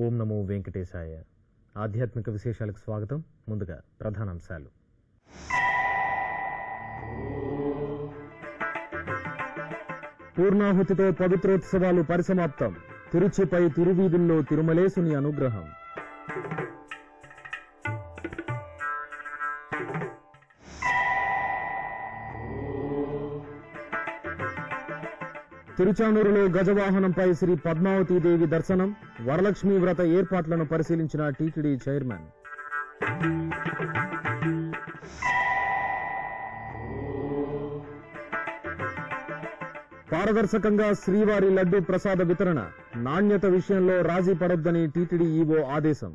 ఓం నమో వెంకటేశాయ ఆధ్యాత్మిక విశేషాలకు స్వాగతం ముందుగా ప్రధానాంశాలు పూర్ణాహుతితో పవిత్రోత్సవాలు పరిసమాప్తం తిరుచిపై తిరువీధుల్లో తిరుమలేసుని అనుగ్రహం తిరుచానూరులో గజవాహనంపై శ్రీ పద్మావతీదేవి దర్శనం వరలక్ష్మీ వ్రత ఏర్పాట్లను పరిశీలించిన టీటీడీ చైర్మన్ పారదర్శకంగా శ్రీవారి లడ్డు ప్రసాద వితరణ నాణ్యత విషయంలో రాజీ పడొద్దని టీటీడీ ఈవో ఆదేశం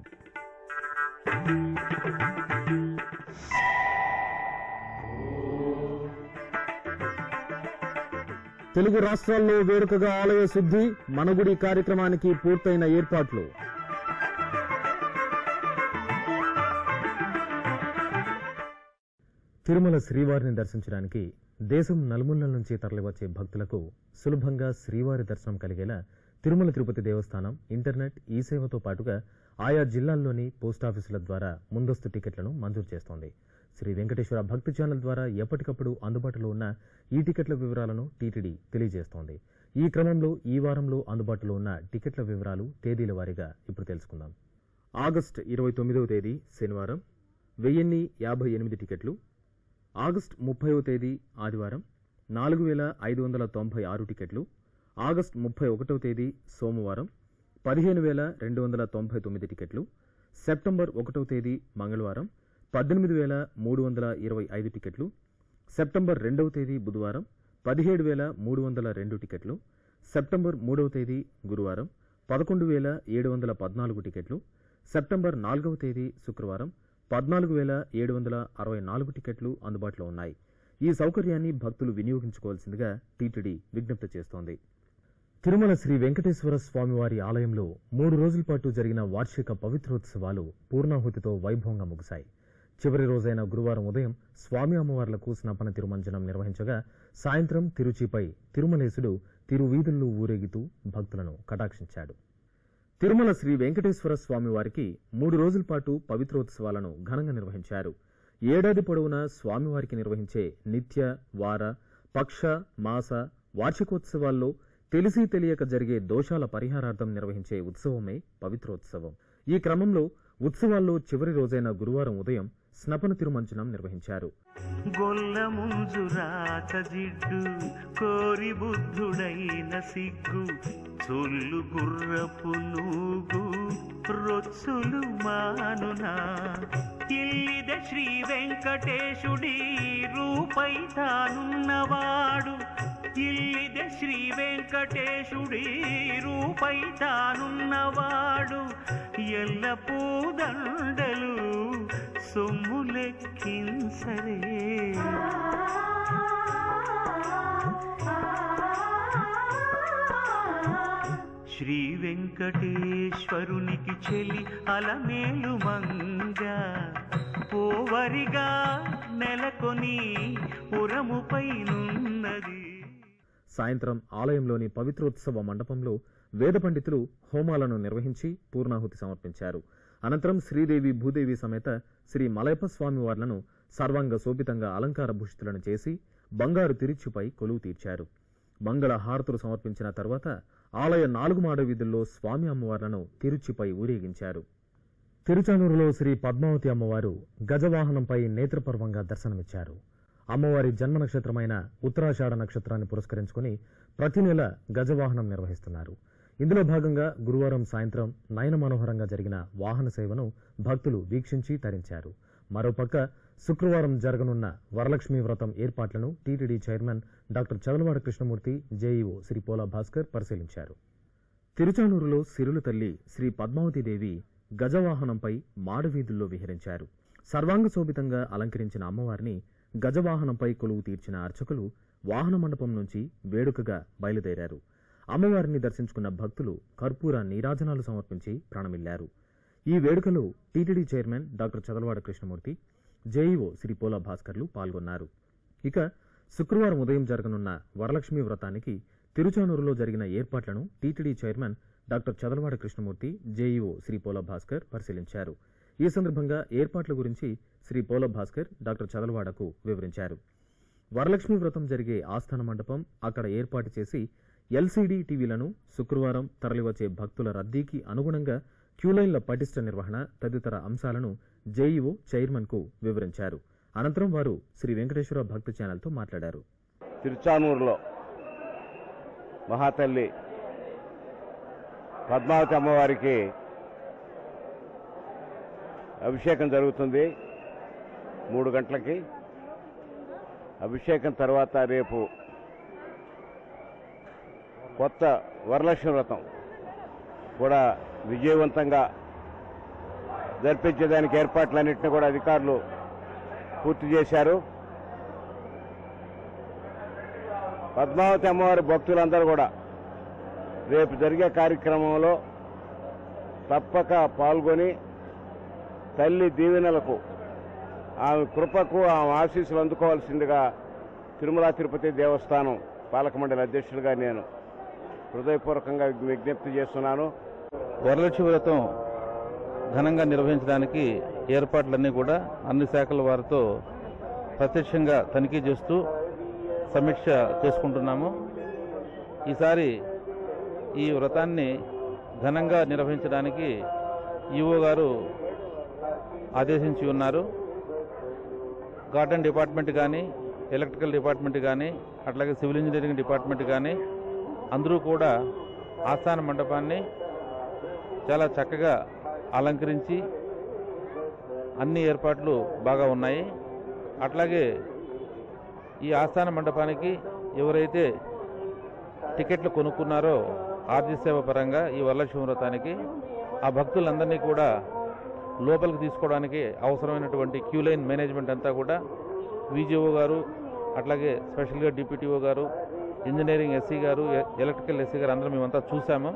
తెలుగు రాష్ట్రాల్లో వేడుకగా ఆలయ శుద్ధి మనగుడి కార్యక్రమానికి పూర్తయిన ఏర్పాట్లు తిరుమల శ్రీవారిని దర్శించడానికి దేశం నలుమూలల నుంచి తరలివచ్చే భక్తులకు సులభంగా శ్రీవారి దర్శనం కలిగేలా తిరుమల తిరుపతి దేవస్థానం ఇంటర్నెట్ ఈ సేవతో పాటుగా ఆయా జిల్లాల్లోని పోస్టాఫీసుల ద్వారా ముందస్తు టికెట్లను మంజూరు చేస్తోంది శ్రీ వెంకటేశ్వర భక్తి ఛానల్ ద్వారా ఎప్పటికప్పుడు అందుబాటులో ఉన్న ఈ టికెట్ల వివరాలను టీటీడీ తెలియజేస్తోంది ఈ క్రమంలో ఈ వారంలో అందుబాటులో ఉన్న టికెట్ల వివరాలు తేదీల వారీగా ఇప్పుడు తెలుసుకుందాం ఆగస్టు ఇరవై తొమ్మిదవ తేదీ శనివారం వెయ్యిన్ని యాభై ఎనిమిది టికెట్లు ఆగస్టు ముప్పైవ తేదీ ఆదివారం నాలుగు వేల ఐదు వందల తొంభై ఆరు టికెట్లు ఆగస్టు ముప్పై ఒకటవ తేదీ సోమవారం పదిహేను వేల రెండు వందల తొంభై తొమ్మిది టికెట్లు సెప్టెంబర్ ఒకటవ తేదీ మంగళవారం పద్దెనిమిది వేల మూడు వందల ఇరవై ఐదు టికెట్లు సెప్టెంబర్ రెండవ తేదీ బుధవారం పదిహేడు వేల మూడు వందల రెండు టికెట్లు సెప్టెంబర్ మూడవ తేదీ గురువారం పదకొండు వేల ఏడు వందల పద్నాలుగు టికెట్లు సెప్టెంబర్ నాలుగవ తేదీ శుక్రవారం పద్నాలుగు వేల ఏడు వందల అరవై నాలుగు టికెట్లు అందుబాటులో ఉన్నాయి ఈ సౌకర్యాన్ని భక్తులు వినియోగించుకోవాల్సిందిగా టీటీడీ విజ్ఞప్తి చేస్తోంది తిరుమల శ్రీ వెంకటేశ్వర స్వామివారి ఆలయంలో మూడు రోజుల పాటు జరిగిన వార్షిక పవిత్రోత్సవాలు పూర్ణాహుతితో వైభవంగా ముగిశాయి చివరి రోజైన గురువారం ఉదయం స్వామి అమ్మవార్లకు స్నపన తిరుమంజనం నిర్వహించగా సాయంత్రం తిరుచిపై తిరుమలేశుడు తిరువీధుల్లో ఊరేగుతూ భక్తులను కటాక్షించాడు తిరుమల శ్రీ వెంకటేశ్వర స్వామి వారికి మూడు రోజుల పాటు పవిత్రోత్సవాలను ఘనంగా నిర్వహించారు ఏడాది పొడవునా స్వామివారికి నిర్వహించే నిత్య వార పక్ష మాస వార్షికోత్సవాల్లో తెలిసి తెలియక జరిగే దోషాల పరిహారార్థం నిర్వహించే ఉత్సవమే పవిత్రోత్సవం ఈ క్రమంలో ఉత్సవాల్లో చివరి రోజైన గురువారం ఉదయం స్నపన తిరుమంచనం నిర్వహించారు గొల్ల ముంజురాత జిడ్డు కోరి బుద్ధుడైన సిగ్గు చొల్లు గుర్రపు నూగు రొచ్చులు మానునా ఇల్లిద శ్రీ వెంకటేశుడి రూపై తానున్నవాడు ఇల్లిద శ్రీ వెంకటేశుడి రూపై తానున్నవాడు ఎల్ల పూదండలు సొమ్ము లెక్కింసరే శ్రీ వెంకటేశ్వరునికి చెలి అలమేలు మంగ పోవరిగా నెలకొని పురముపై నున్నది సాయంత్రం ఆలయంలోని పవిత్రోత్సవ మండపంలో వేద పండితులు హోమాలను నిర్వహించి పూర్ణాహుతి సమర్పించారు అనంతరం శ్రీదేవి భూదేవి సమేత శ్రీ మలయప్ప స్వామి వార్లను సర్వాంగ శోభితంగా అలంకార భూషితులను చేసి బంగారు తిరుచుపై కొలువు తీర్చారు మంగళ హారతులు సమర్పించిన తర్వాత ఆలయ నాలుగు మాడ వీధుల్లో స్వామి అమ్మవార్లను తిరుచిపై ఊరేగించారు తిరుచానూరులో శ్రీ పద్మావతి అమ్మవారు గజవాహనంపై నేత్రపర్వంగా దర్శనమిచ్చారు అమ్మవారి జన్మ నక్షత్రమైన ఉత్తరాషాఢ నక్షత్రాన్ని పురస్కరించుకుని ప్రతి నెల గజవాహనం నిర్వహిస్తున్నారు ఇందులో భాగంగా గురువారం సాయంత్రం నయన మనోహరంగా జరిగిన వాహన సేవను భక్తులు వీక్షించి తరించారు మరోపక్క శుక్రవారం జరగనున్న వరలక్ష్మీ వ్రతం ఏర్పాట్లను TTD chairman doctor Chadalavada Krishnamurthy JEO Shri Pola Bhaskar పరిశీలించారు తిరుచానూరులో సిరుల తల్లి శ్రీ పద్మావతీదేవి గజవాహనంపై మాడవీధుల్లో విహరించారు సర్వాంగ శోభితంగా అలంకరించిన అమ్మవారిని గజవాహనంపై కొలువు తీర్చిన అర్చకులు వాహన మండపం నుంచి వేడుకగా బయలుదేరారు అమ్మవారిని దర్శించుకున్న భక్తులు కర్పూర నీరాజనాలు సమర్పించి ప్రాణమిల్లారు ఈ వేడుకలో TTD chairman doctor Chadalavada Krishnamurthy JEO Shri Pola భాస్కర్లు పాల్గొన్నారు ఇక శుక్రవారం ఉదయం జరగనున్న వరలక్ష్మి వ్రతానికి తిరుచానూరులో జరిగిన ఏర్పాట్లను TTD chairman doctor Chadalavada Krishnamurthy JEO Shri Pola Bhaskar పరిశీలించారు ఈ సందర్భంగా ఏర్పాట్ల గురించి శ్రీ పోల భాస్కర్ డాక్టర్ చదలవాడకు వివరించారు వరలక్ష్మి వ్రతం జరిగే ఆస్థాన మండపం అక్కడ ఏర్పాటు చేసి ఎల్సీడీ టీవీలను శుక్రవారం తరలివచ్చే భక్తుల రద్దీకి అనుగుణంగా క్యూలైన్ల పటిష్ట నిర్వహణ తదితర అంశాలను జేఈఓ చైర్మన్కు వివరించారు అనంతరం వారు శ్రీ వెంకటేశ్వర భక్తి ఛానల్తో మాట్లాడారు తిరుచానూరులో మహాతల్లి పద్మావతి అమ్మవారికి అభిషేకం జరుగుతుంది మూడు గంటలకి అభిషేకం తర్వాత రేపు కొత్త వరలక్ష్మి వ్రతం కూడా విజయవంతంగా జరిపించేదానికి ఏర్పాట్లన్నింటినీ కూడా అధికారులు పూర్తి చేశారు పద్మావతి అమ్మవారి భక్తులందరూ కూడా రేపు జరిగే కార్యక్రమంలో తప్పక పాల్గొని తల్లి దీవెనలకు ఆమె కృపకు ఆమె ఆశీస్సులు అందుకోవాల్సిందిగా తిరుమల తిరుపతి దేవస్థానం పాలక మండలి అధ్యక్షుడిగా నేను హృదయపూర్వకంగా విజ్ఞప్తి చేస్తున్నాను వరలక్ష్మి వ్రతం ఘనంగా నిర్వహించడానికి ఏర్పాట్లన్నీ కూడా అన్ని శాఖల వారితో ప్రత్యక్షంగా తనిఖీ చేస్తూ సమీక్ష చేసుకుంటున్నాము ఈసారి ఈ వ్రతాన్ని ఘనంగా నిర్వహించడానికి ఈఓ గారు ఆదేశించి ఉన్నారు గార్డెన్ డిపార్ట్మెంట్ కానీ ఎలక్ట్రికల్ డిపార్ట్మెంట్ కానీ అట్లాగే సివిల్ ఇంజనీరింగ్ డిపార్ట్మెంట్ కానీ అందరూ కూడా ఆస్థాన మండపాన్ని చాలా చక్కగా అలంకరించి అన్ని ఏర్పాట్లు బాగా ఉన్నాయి అట్లాగే ఈ ఆస్థాన మండపానికి ఎవరైతే టికెట్లు కొనుక్కున్నారో ఆర్జీ సేవ పరంగా ఈ వరలక్ష్మి వ్రతానికి ఆ భక్తులందరినీ కూడా లోపలికి తీసుకోవడానికి అవసరమైనటువంటి క్యూ లైన్ మేనేజ్మెంట్ అంతా కూడా విజిఓ గారు అట్లాగే స్పెషల్గా డిప్యూటీఓ గారు ఇంజనీరింగ్ ఎస్సీ గారు ఎ- ఎలక్ట్రికల్ ఎస్సీ గారు అందరం మేమంతా చూసాము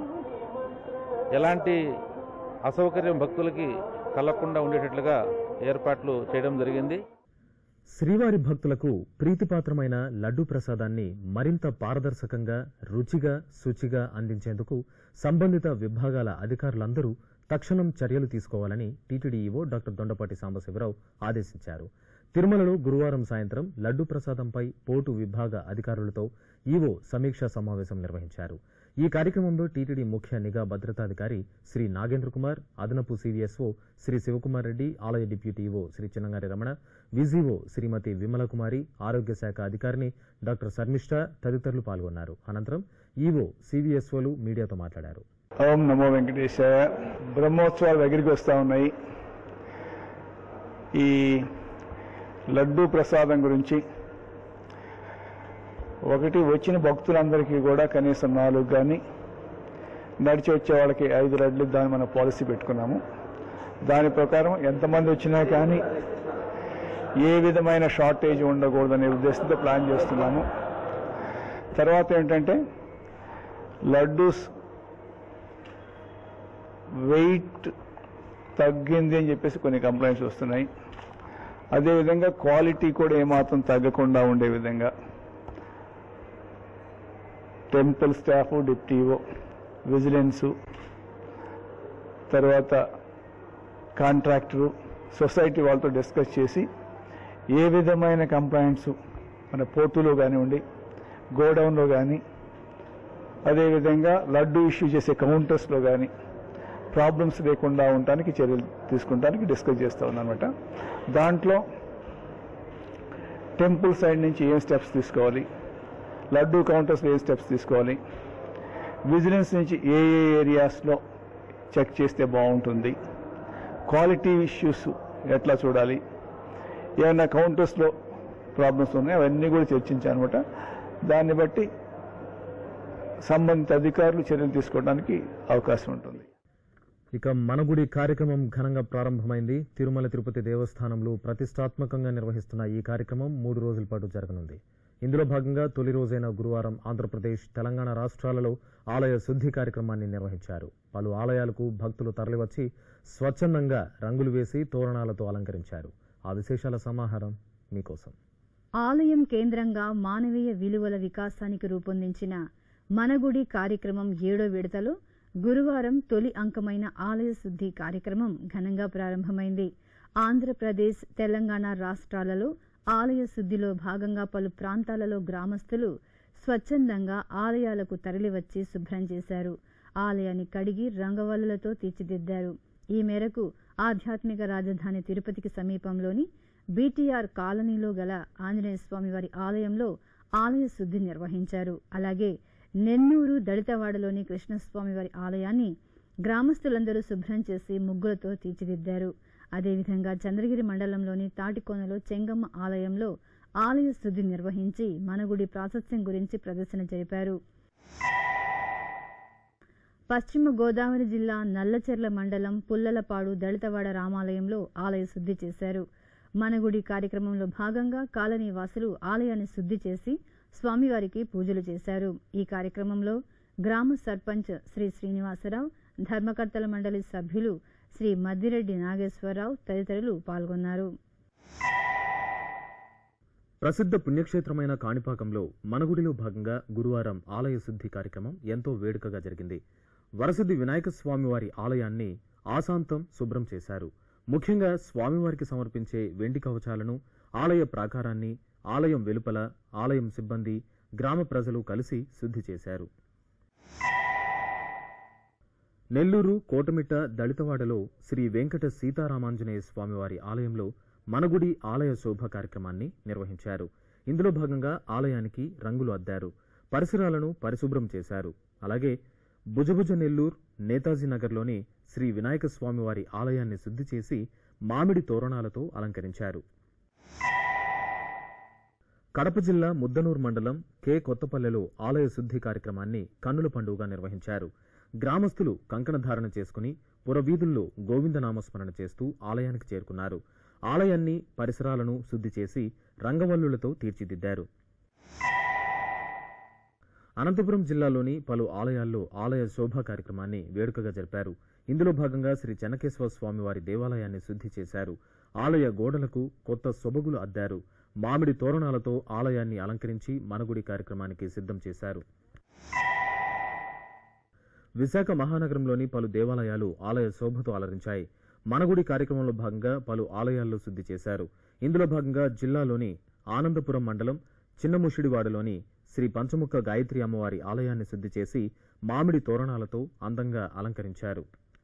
ఎలాంటి అసౌకర్యం భక్తులకి కలగకుండా ఉండేటట్లుగా ఏర్పాట్లు చేయడం జరిగింది శ్రీవారి భక్తులకు ప్రీతిపాత్రమైన లడ్డూ ప్రసాదాన్ని మరింత పారదర్శకంగా రుచిగా శుచిగా అందించేందుకు సంబంధిత విభాగాల అధికారులందరూ తక్షణం చర్యలు తీసుకోవాలని టీటీడీఈఓ డాక్టర్ దొండపాటి సాంబశివరావు ఆదేశించారు తిరుమలలో గురువారం సాయంత్రం లడ్డూ ప్రసాదంపై పోటు విభాగ అధికారులతో ఈవో సమీక్షా సమావేశం నిర్వహించారు ఈ కార్యక్రమంలో టీటీడీ ముఖ్య నిఘా భద్రతాధికారి శ్రీ నాగేంద్ర కుమార్ అదనపు సివిఎస్ఓ శ్రీ శివకుమార్ రెడ్డి ఆలయ deputy EO Shri Chinnangari Ramana VGO Shrimati Vimala Kumari ఆరోగ్య శాఖ అధికారిని డాక్టర్ శర్మిష్ఠ తదితరులు పాల్గొన్నారు అనంతరం ఈవో సివిఎస్ఓలు మీడియాతో మాట్లాడారు ఓం నమో వెంకటేశాయ బ్రహ్మోత్సవాలు దగ్గరికి వస్తూ ఉన్నాయి ఈ లడ్డూ ప్రసాదం గురించి ఒకటి వచ్చిన భక్తులందరికీ కూడా కనీసం నాలుగు కానీ నడిచి వచ్చే వాళ్ళకి ఐదు లడ్లు దాన్ని మనం పాలసీ పెట్టుకున్నాము దాని ప్రకారం ఎంతమంది వచ్చినా కానీ ఏ విధమైన షార్టేజ్ ఉండకూడదనే ఉద్దేశంతో ప్లాన్ చేస్తున్నాము తర్వాత ఏంటంటే లడ్డూస్ వెయిట్ తగ్గింది అని చెప్పేసి కొన్ని కంప్లైంట్స్ వస్తున్నాయి అదేవిధంగా క్వాలిటీ కూడా ఏమాత్రం తగ్గకుండా ఉండే విధంగా టెంపుల్ స్టాఫ్ డిప్టీఓ విజిలెన్సు తర్వాత కాంట్రాక్టరు సొసైటీ వాళ్ళతో డిస్కస్ చేసి ఏ విధమైన కంప్లైంట్స్ మన పోర్టులో కానివ్వండి గోడౌన్లో కానీ అదేవిధంగా లడ్డు ఇష్యూ చేసే కౌంటర్స్లో కానీ ప్రాబ్లమ్స్ లేకుండా ఉండటానికి చర్యలు తీసుకుంటానికి డిస్కస్ చేస్తూ ఉన్నానమాట దాంట్లో టెంపుల్ సైడ్ నుంచి ఏం స్టెప్స్ తీసుకోవాలి లడ్డు కౌంటర్స్లో ఏం స్టెప్స్ తీసుకోవాలి విజిలెన్స్ నుంచి ఏ ఏ ఏరియాస్లో చెక్ చేస్తే బాగుంటుంది క్వాలిటీ ఇష్యూస్ ఎట్లా చూడాలి ఏమైనా కౌంటర్స్లో ప్రాబ్లమ్స్ ఉన్నాయి అవన్నీ కూడా చర్చించానమాట దాన్ని బట్టి సంబంధిత అధికారులు చర్యలు తీసుకోవడానికి అవకాశం ఉంటుంది ఇక మనగుడి కార్యక్రమం ఘనంగా ప్రారంభమైంది తిరుమల తిరుపతి దేవస్థానంలో ప్రతిష్టాత్మకంగా నిర్వహిస్తున్న ఈ కార్యక్రమం మూడు రోజుల పాటు జరగనుంది ఇందులో భాగంగా తొలి రోజైన గురువారం ఆంధ్రప్రదేశ్ తెలంగాణ రాష్ట్రాలలో ఆలయ శుద్ధి కార్యక్రమాన్ని నిర్వహించారు పలు ఆలయాలకు భక్తులు తరలివచ్చి స్వచ్ఛందంగా రంగులు వేసి తోరణాలతో అలంకరించారు ఆ విశేషాల సమాహారం మీకోసం ఆలయం కేంద్రంగా మానవీయ విలువల వికాసానికి రూపొందించిన మనగుడి కార్యక్రమం ఏడో విడతలో గురువారం తొలి అంకమైన ఆలయ శుద్ధి కార్యక్రమం ఘనంగా ప్రారంభమైంది ఆంధ్రప్రదేశ్ తెలంగాణ రాష్ట్రాలలో ఆలయ శుద్ధిలో భాగంగా పలు ప్రాంతాలలో గ్రామస్తులు స్వచ్ఛందంగా ఆలయాలకు తరలివచ్చి శుభ్రం చేశారు ఆలయాన్ని కడిగి రంగవల్లులతో తీర్చిదిద్దారు ఈ మేరకు ఆధ్యాత్మిక రాజధాని తిరుపతికి సమీపంలోని బీటీఆర్ కాలనీలో గల ఆంజనేయ స్వామివారి ఆలయంలో ఆలయ శుద్ధి నిర్వహించారు అలాగే నెన్నూరు దళితవాడలోని కృష్ణస్వామివారి ఆలయాన్ని గ్రామస్తులందరూ శుభ్రం చేసి ముగ్గులతో తీర్చిదిద్దారు అదేవిధంగా చంద్రగిరి మండలంలోని తాటికోనలో చెంగమ్మ ఆలయంలో ఆలయ శుద్ధి నిర్వహించి మనగుడి ప్రాశస్త్యం గురించి ప్రదర్శన జరిపారు పశ్చిమ గోదావరి జిల్లా నల్లచెర్ల మండలం పుల్లలపాడు దళితవాడ రామాలయంలో ఆలయ శుద్ధి చేశారు మనగుడి కార్యక్రమంలో భాగంగా కాలనీ వాసులు ఆలయాన్ని శుద్ధి చేసి స్వామివారికి పూజలు చేశారు ఈ కార్యక్రమంలో గ్రామ సర్పంచ్ శ్రీ శ్రీనివాసరావు ధర్మకర్తల మండలి సభ్యులు శ్రీ మద్దిరెడ్డి నాగేశ్వరరావు తదితరులు పాల్గొన్నారు ప్రసిద్ధ పుణ్యక్షేత్రమైన కాణిపాకంలో మనగుడిలో భాగంగా గురువారం ఆలయ శుద్ధి కార్యక్రమం ఎంతో వేడుకగా జరిగింది వరసిద్ధి వినాయక స్వామివారి ఆలయాన్ని ఆశాంతం శుభ్రం చేశారు ముఖ్యంగా స్వామివారికి సమర్పించే వెండి కవచాలను ఆలయ ప్రాకారాన్ని ఆలయం వెలుపల ఆలయం సిబ్బంది గ్రామ ప్రజలు కలిసి శుద్ధి చేశారు నెల్లూరు కోటమిట్ట దళితవాడలో శ్రీ వెంకట సీతారామాంజనేయ స్వామివారి ఆలయంలో మనగుడి ఆలయ శోభ కార్యక్రమాన్ని నిర్వహించారు ఇందులో భాగంగా ఆలయానికి రంగులు అద్దారు పరిసరాలను పరిశుభ్రం చేశారు అలాగే భుజభుజ నెల్లూరు నేతాజీ నగర్లోని శ్రీ వినాయక స్వామివారి ఆలయాన్ని శుద్ధి చేసి మామిడి తోరణాలతో అలంకరించారు కడప జిల్లా ముద్దనూరు మండలం కె కొత్తపల్లెలో ఆలయ శుద్ధి కార్యక్రమాన్ని కన్నుల పండుగగా నిర్వహించారు గ్రామస్తులు కంకణ ధారణ చేసుకుని పురవీధుల్లో గోవిందనామస్మరణ చేస్తూ ఆలయానికి చేరుకున్నారు ఆలయాన్ని పరిసరాలను శుద్ధి చేసి రంగవల్లులతో తీర్చిదిద్దారు అనంతపురం జిల్లాలోని పలు ఆలయాల్లో ఆలయ శోభా కార్యక్రమాన్ని వేడుకగా జరిపారు ఇందులో భాగంగా శ్రీ చెన్నకేశ్వర స్వామివారి దేవాలయాన్ని శుద్ధి చేశారు ఆలయ గోడలకు కొత్త సొబగులు అద్దారు మామిడి తోరణాలతో ఆలయాన్ని అలంకరించి మనగుడి కార్యక్రమానికి సిద్ధం చేశారు విశాఖ మహానగరంలోని పలు దేవాలయాలు ఆలయ శోభతో అలరించాయి మనగుడి కార్యక్రమంలో భాగంగా పలు ఆలయాల్లో శుద్ధి చేశారు ఇందులో భాగంగా జిల్లాలోని ఆనందపురం మండలం చిన్నముషిడివాడలోని శ్రీ పంచముఖ గాయత్రి అమ్మవారి ఆలయాన్ని శుద్ధి చేసి మామిడి తోరణాలతో అందంగా అలంకరించారు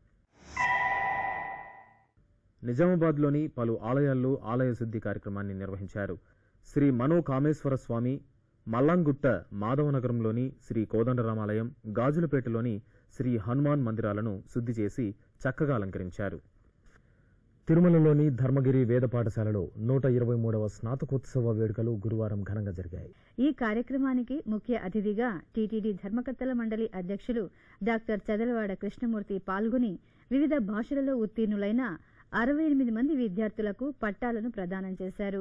నిజామాబాద్లోని పలు ఆలయాల్లో ఆలయ శుద్ధి కార్యక్రమాన్ని నిర్వహించారు శ్రీ మనో కామేశ్వర స్వామి మల్లాంగుట్ట మాధవనగరంలోని శ్రీ కోదండరామాలయం గాజులపేటలోని శ్రీ హనుమాన్ మందిరాలను శుద్ధి చేసి చక్కగా అలంకరించారు తిరుమలలోని ధర్మగిరి వేద పాఠశాలలో నూట ఇరవై మూడవ స్నాతకోత్సవ వేడుకలు గురువారం ఘనంగా జరిగాయి ఈ కార్యక్రమానికి ముఖ్య అతిథిగా టీటీడీ ధర్మకర్తల మండలి అధ్యక్షులు డాక్టర్ చదలవాడ కృష్ణమూర్తి పాల్గొని వివిధ భాషలలో ఉత్తీర్ణులైన అరవై ఎనిమిది మంది విద్యార్థులకు పట్టాలను ప్రదానం చేశారు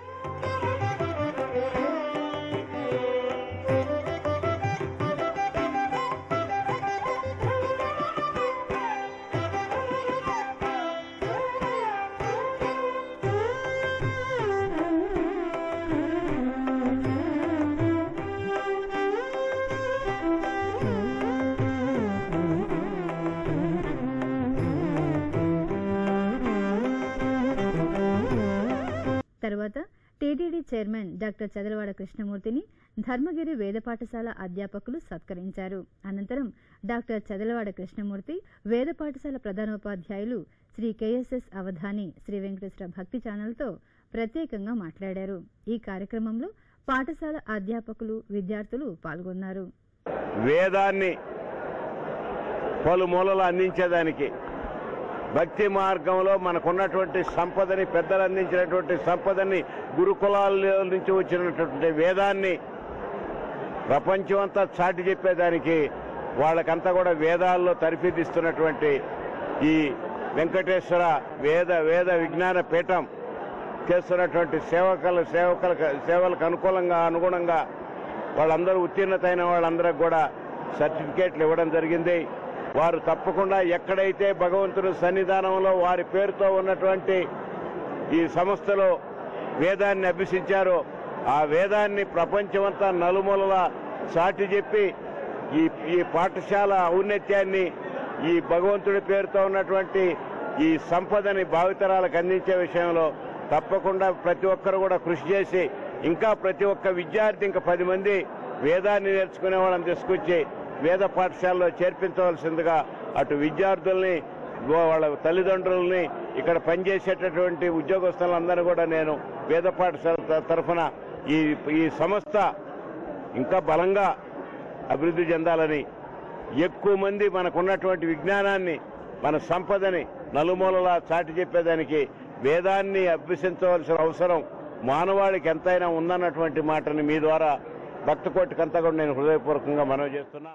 తర్వాత టీటీడీ చైర్మన్ డాక్టర్ చదలవాడ కృష్ణమూర్తిని ధర్మగిరి వేద పాఠశాల అధ్యాపకులు సత్కరించారు అనంతరం డాక్టర్ చదలవాడ కృష్ణమూర్తి వేద పాఠశాల ప్రధానోపాధ్యాయులు శ్రీ కెఎస్ఎస్ అవధాని శ్రీ వెంకటేశ్వర భక్తి ఛానల్తో ప్రత్యేకంగా మాట్లాడారు ఈ కార్యక్రమంలో పాఠశాల అధ్యాపకులు విద్యార్థులు పాల్గొన్నారు వేదాన్ని పలుమూలలు అందించేదానికి భక్తి మార్గంలో మనకున్నటువంటి సంపదని పెద్దలు అందించినటువంటి సంపదని గురుకులాల నుంచి వచ్చినటువంటి వేదాన్ని ప్రపంచమంతా చాటి చెప్పేదానికి వాళ్ళకంతా కూడా వేదాల్లో తరిపిదిస్తున్నటువంటి ఈ వెంకటేశ్వర వేద వేద విజ్ఞాన పీఠం చేస్తున్నటువంటి సేవకుల సేవకుల సేవలకు అనుకూలంగా అనుగుణంగా వాళ్ళందరూ ఉత్తీర్ణత అయిన వాళ్ళందరికి కూడా సర్టిఫికేట్లు ఇవ్వడం జరిగింది వారు తప్పకుండా ఎక్కడైతే భగవంతుని సన్నిధానంలో వారి పేరుతో ఉన్నటువంటి ఈ సంస్థలో వేదాన్ని అభ్యసించారో ఆ వేదాన్ని ప్రపంచమంతా నలుమూలలా చాటి చెప్పి ఈ ఈ పాఠశాల ఔన్నత్యాన్ని ఈ భగవంతుడి పేరుతో ఉన్నటువంటి ఈ సంపదని భావితరాలకు అందించే విషయంలో తప్పకుండా ప్రతి ఒక్కరు కూడా కృషి చేసి ఇంకా ప్రతి ఒక్క విద్యార్థి ఇంకా పది మంది వేదాన్ని నేర్చుకునే వాళ్ళని తీసుకొచ్చి వేద పాఠశాలలో చేర్పించవలసిందిగా అటు విద్యార్థుల్ని వాళ్ళ తల్లిదండ్రుల్ని ఇక్కడ పనిచేసేటటువంటి ఉద్యోగస్తులందరూ కూడా నేను వేద పాఠశాల త- తరఫున ఈ ఈ సంస్థ ఇంకా బలంగా అభివృద్ధి చెందాలని ఎక్కువ మంది మనకున్నటువంటి విజ్ఞానాన్ని మన సంపదని నలుమూలలా చాటి చెప్పేదానికి వేదాన్ని అభ్యసించవలసిన అవసరం మానవాళికి ఎంతైనా ఉందన్నటువంటి మాటని మీ ద్వారా భక్త కోటికంతా కూడా నేను హృదయపూర్వకంగా మనవి చేస్తున్నా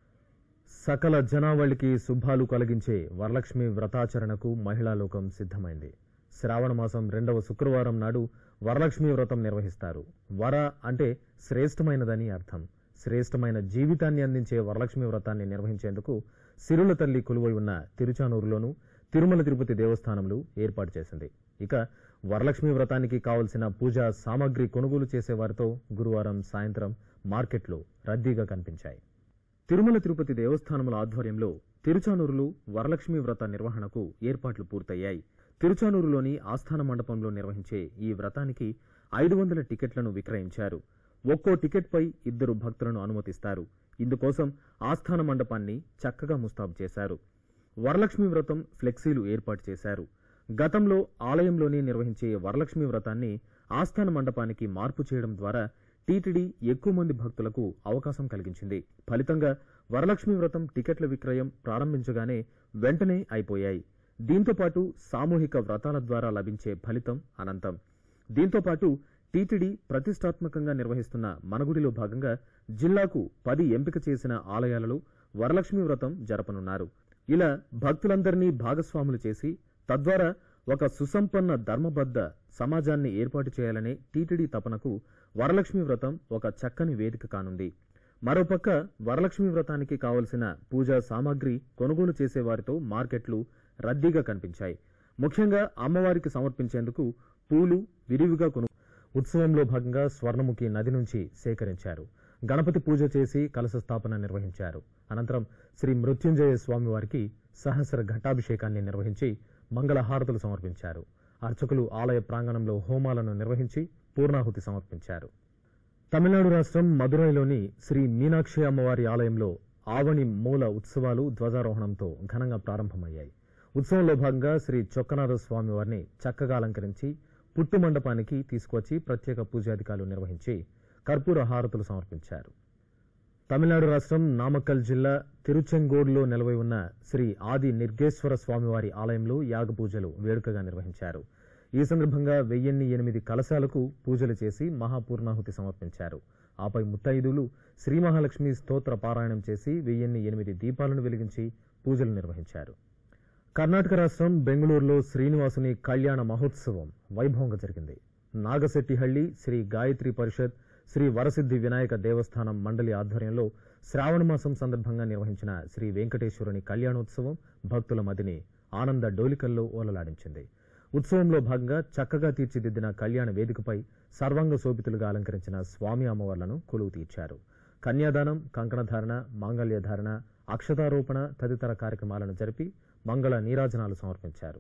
సకల జనావళికి శుభాలు కలిగించే వరలక్ష్మి వ్రతాచరణకు మహిళా లోకం సిద్ధమైంది శ్రావణ మాసం రెండవ శుక్రవారం నాడు వరలక్ష్మి వ్రతం నిర్వహిస్తారు వర అంటే శ్రేష్టమైనదని అర్థం శ్రేష్టమైన జీవితాన్ని అందించే వరలక్ష్మి వ్రతాన్ని నిర్వహించేందుకు సిరుల తల్లి కొలువై ఉన్న తిరుచానూరులోను తిరుమల తిరుపతి దేవస్థానంలో ఏర్పాటు చేసింది ఇక వరలక్ష్మి వ్రతానికి కావలసిన పూజా సామాగ్రి కొనుగోలు చేసేవారితో గురువారం సాయంత్రం మార్కెట్లో రద్దీగా కనిపించాయి తిరుమల తిరుపతి దేవస్థానముల ఆధ్వర్యంలో తిరుచానూరులో వరలక్ష్మి వ్రత నిర్వహణకు ఏర్పాట్లు పూర్తయ్యాయి తిరుచానూరులోని ఆస్థాన మండపంలో నిర్వహించే ఈ వ్రతానికి ఐదు వందల టికెట్లను విక్రయించారు ఒక్కో టికెట్పై ఇద్దరు భక్తులను అనుమతిస్తారు ఇందుకోసం ఆస్థాన మండపాన్ని చక్కగా ముస్తాబు చేశారు వరలక్ష్మి వ్రతం ఫ్లెక్సీలు ఏర్పాటు చేశారు గతంలో ఆలయంలోనే నిర్వహించే వరలక్ష్మి వ్రతాన్ని ఆస్థాన మండపానికి మార్పు చేయడం ద్వారా టీటీడీ ఎక్కువ మంది భక్తులకు అవకాశం కలిగించింది ఫలితంగా వరలక్ష్మి వ్రతం టికెట్ల విక్రయం ప్రారంభించగానే వెంటనే అయిపోయాయి దీంతో పాటు సామూహిక వ్రతాల ద్వారా లభించే ఫలితం అనంతం దీంతో పాటు టీటీడీ ప్రతిష్టాత్మకంగా నిర్వహిస్తున్న మనగుడిలో భాగంగా జిల్లాకు పది ఎంపిక చేసిన ఆలయాలలో వరలక్ష్మి వ్రతం జరపనున్నారు ఇలా భక్తులందరినీ భాగస్వాములు చేసి తద్వారా ఒక సుసంపన్న ధర్మబద్ధ సమాజాన్ని ఏర్పాటు చేయాలనే టీటీడీ తపనకు వరలక్ష్మి వ్రతం ఒక చక్కని వేదిక కానుంది మరోపక్క వరలక్ష్మి వ్రతానికి కావలసిన పూజా సామాగ్రి కొనుగోలు చేసేవారితో మార్కెట్లు రద్దీగా కనిపించాయి ముఖ్యంగా అమ్మవారికి సమర్పించేందుకు పూలు విరివిగా కొను ఉత్సవంలో భాగంగా స్వర్ణముఖి నది నుంచి సేకరించారు గణపతి పూజ చేసి కలశ స్థాపన నిర్వహించారు అనంతరం శ్రీ మృత్యుంజయ స్వామివారికి సహస్ర ఘటాభిషేకాన్ని నిర్వహించి మంగళహారతులు సమర్పించారు అర్చకులు ఆలయ ప్రాంగణంలో హోమాలను నిర్వహించి పూర్ణాహుతి సమర్పించారు తమిళనాడు రాష్ట్రం మదురైలోని శ్రీ మీనాక్షి అమ్మవారి ఆలయంలో ఆవణి మూల ఉత్సవాలు ధ్వజారోహణంతో ఘనంగా ప్రారంభమయ్యాయి ఉత్సవంలో భాగంగా శ్రీ చొక్కనాథ స్వామి వారిని చక్కగా అలంకరించి పుట్టు మండపానికి తీసుకువచ్చి ప్రత్యేక పూజాధికారులు నిర్వహించి కర్పూర హారతులు సమర్పించారు తమిళనాడు రాష్ట్రం నామక్కల్ జిల్లా తిరుచెంగోడ్లో నెలవై ఉన్న శ్రీ ఆది నిర్గేశ్వర స్వామివారి ఆలయంలో యాగ పూజలు వేడుకగా నిర్వహించారు ఈ సందర్భంగా వెయ్యిన్ని ఎనిమిది కలశాలకు పూజలు చేసి మహాపూర్ణాహుతి సమర్పించారు ఆపై ముత్తైదులు శ్రీ మహాలక్ష్మి స్తోత్ర పారాయణం చేసి వెయ్యిన్ని ఎనిమిది దీపాలను వెలిగించి పూజలు నిర్వహించారు కర్ణాటక రాష్ట్రం బెంగళూరులో శ్రీనివాసుని కళ్యాణ మహోత్సవం వైభవంగా జరిగింది నాగశెట్టిహళ్లి శ్రీ గాయత్రి పరిషత్ శ్రీ వరసిద్ధి వినాయక దేవస్థానం మండలి ఆధ్వర్యంలో శ్రావణ మాసం సందర్భంగా నిర్వహించిన శ్రీ వెంకటేశ్వరుని కళ్యాణోత్సవం భక్తుల మదిని ఆనంద డోలికల్లో ఓలలాడించింది ఉత్సవంలో భాగంగా చక్కగా తీర్చిదిద్దిన కళ్యాణ వేదికపై సర్వాంగ శోభితులుగా అలంకరించిన స్వామి అమ్మవార్లను కొలువు తీర్చారు కన్యాదానం కంకణధారణ మాంగళ్యధారణ అక్షతారోపణ తదితర కార్యక్రమాలను జరిపి మంగళ నీరాజనాలు సమర్పించారు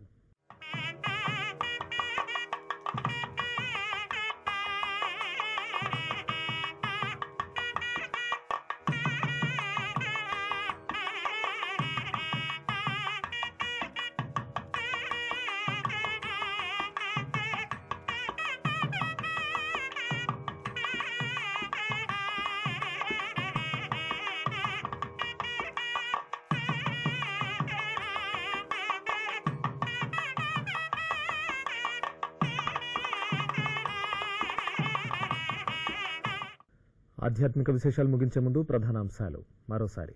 ఆధ్యాత్మిక విశేషాలు ముగించే ముందు ప్రధాన అంశాలు మరోసారి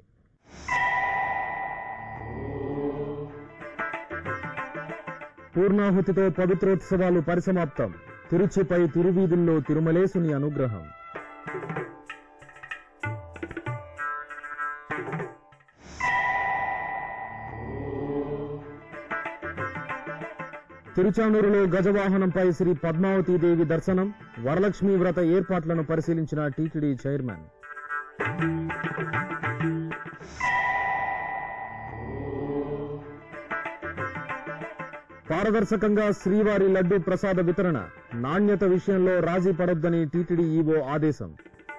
పూర్ణాహుతితో పవిత్రోత్సవాలు పరిసమాప్తం తిరుచిపై తిరువీధుల్లో తిరుమలేసుని అనుగ్రహం తిరుచానూరులో గజవాహనంపై శ్రీ పద్మావతి దేవి దర్శనం వరలక్ష్మి వ్రత ఏర్పాట్లను పరిశీలించిన టీటీడీ చైర్మన్ పారదర్శకంగా శ్రీవారి లడ్డు ప్రసాద వితరణ నాణ్యత విషయంలో రాజీ పడొద్దని టీటీడీ ఈవో ఆదేశం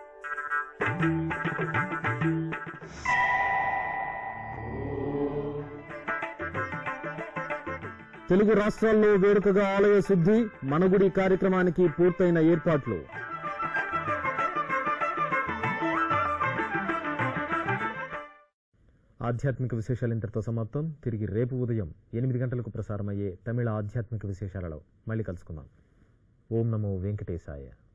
తెలుగు రాష్ట్రాల్లో వేడుకగా ఆలయ శుద్ధి మనగుడి కార్యక్రమానికి పూర్తయిన ఏర్పాట్లు ఆధ్యాత్మిక విశేషాలు ఇంతటితో సమాప్తం తిరిగి రేపు ఉదయం ఎనిమిది గంటలకు ప్రసారమయ్యే తమిళ ఆధ్యాత్మిక విశేషాలలో మళ్ళీ కలుసుకుందాం ఓం నమో వెంకటేశాయ